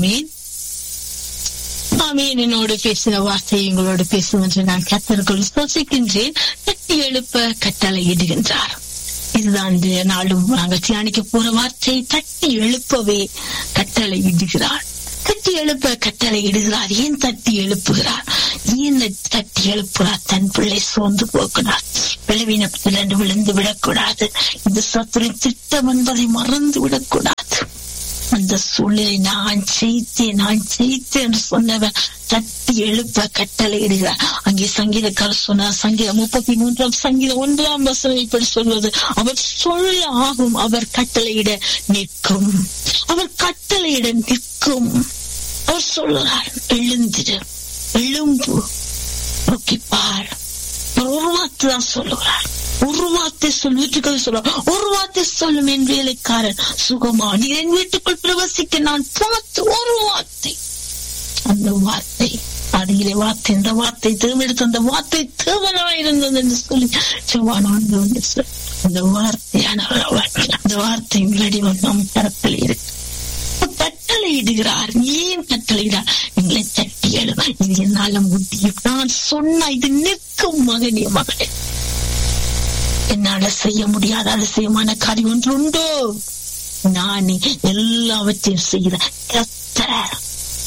ஆமீன் ஆமீன் என்னோடு பேசின வார்த்தை உங்களோடு பேசும் என்று நான் கத்தர்கள் யோசிக்கின்றேன் தட்டி எழுப்ப கட்டளை இடுகின்றார் இதுதான் இந்த நாளும் நாங்கள் தியானிக்க போற வார்த்தை தட்டி எழுப்பவே கட்டளை இடுகிறார் தட்டி எழுப்ப கட்டளை இடுகிறார் ஏன் தட்டி எழுப்புகிறார் ஏன் தட்டி எழுப்புகிறார் தன் பிள்ளை சோர்ந்து போகிறார் பலவீனத்தில் விழுந்து விடக்கூடாது இந்த சத்துரின் திட்டம் என்பதை மறந்து விடக்கூடாது அந்த சூழலை நான் ஜெயித்தேன் நான் ஜெயித்தேன் என்று சொன்னவன் தட்டி எழுப்ப கட்டளை இடுகிறார் அங்கே சங்கீதக்காரர் சொன்னார் சங்கீதம் முப்பத்தி மூன்றாம் சங்கீதம் ஒன்றாம் வசனம் இப்படி சொல்வது அவர் சொல்ல ஆகும் அவர் கட்டளையிட நிற்கும் அவர் கட்டளையிட நிற்கும் அவர் சொல்லுகிறார் எழுந்திரு எழும்பு நோக்கி பார் ஒரு வார்த்தை தான் சொல்லுகிறார் ஒரு வார்த்தை சொல் வீட்டுக்குள் சொல்ல ஒரு வார்த்தை சொல்லும் என் வேலைக்காரன் சுகமா நீ என் வீட்டுக்குள் பிரவசிக்க நான் பார்த்து ஒரு வார்த்தை அந்த வார்த்தை அடியிலே வார்த்தை இந்த வார்த்தை தேவெடுத்து அந்த வார்த்தை தேவனாயிருந்தது என்று சொல்லி செவ்வான் அந்த வார்த்தையானவர் அவர் அந்த வார்த்தை உங்களுடைய நம் கரத்தில் இருக்கு கட்டளை இடுகிறார் ஏன் கட்டளையிடார் எங்களை தட்டி எழும் இது என்னால முடியும் நான் சொன்ன இது நிற்கும் மகனே மகளே என்னால செய்ய முடியாத அதிசயமான காரியம் ஒன்று உண்டோ நானே எல்லாவற்றையும் செய்கிற கத்தர்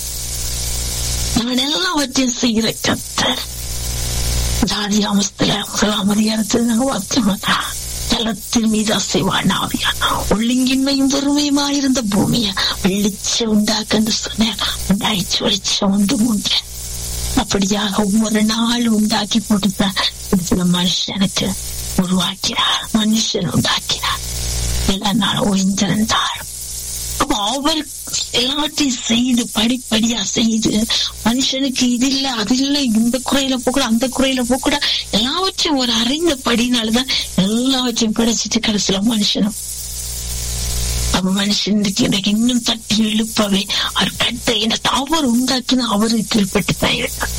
நான் எல்லாவற்றையும் செய்கிற கத்தர் ஜாதி அமஸ்தில முதலாம் அதிகாரத்தில் நாங்கள் வாக்கியமாட்டா ஜலத்தின் மீது அசைவான் ஆவியான் ஒழுங்கின்மையும் பொறுமையுமாயிருந்த பூமியை வெளிச்ச உண்டாக்க என்று சொன்னேன் உண்டாயிச்சு வெளிச்சம் ஒன்று மூன்று அப்படியாக ஒவ்வொரு நாளும் உண்டாக்கி போட்டுதான் சில மனுஷனுக்கு உருவாக்கினார் மனுஷன் உண்டாக்கினார் எல்லா நாளும் ஓய்ந்திருந்தார் அப்ப அவர் எல்லாத்தையும் செய்து படிப்படியா செய்து மனுஷனுக்கு இது இல்ல அது இல்ல இந்த குறையில போக்கூட அந்த குறையில போக்கூட எல்லாவற்றையும் ஒரு அறிந்த படினாலதான் எல்லாவற்றையும் கிடைச்சிட்டு கடைசியில மனுஷனும் அப்ப மனுஷனுக்கு எனக்கு இன்னும் தட்டி எழுப்பவே அவர் கட்ட எனக்கு அவர் உண்டாக்கினா அவரு கீழ்பட்டு தான் இருக்கார்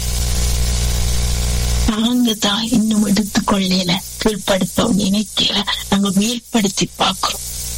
நாங்க தான் இன்னும் எடுத்துக்கொள்ளல கீழ்படுத்த நினைக்கல நாங்க மேல்படுத்தி பாக்குறோம்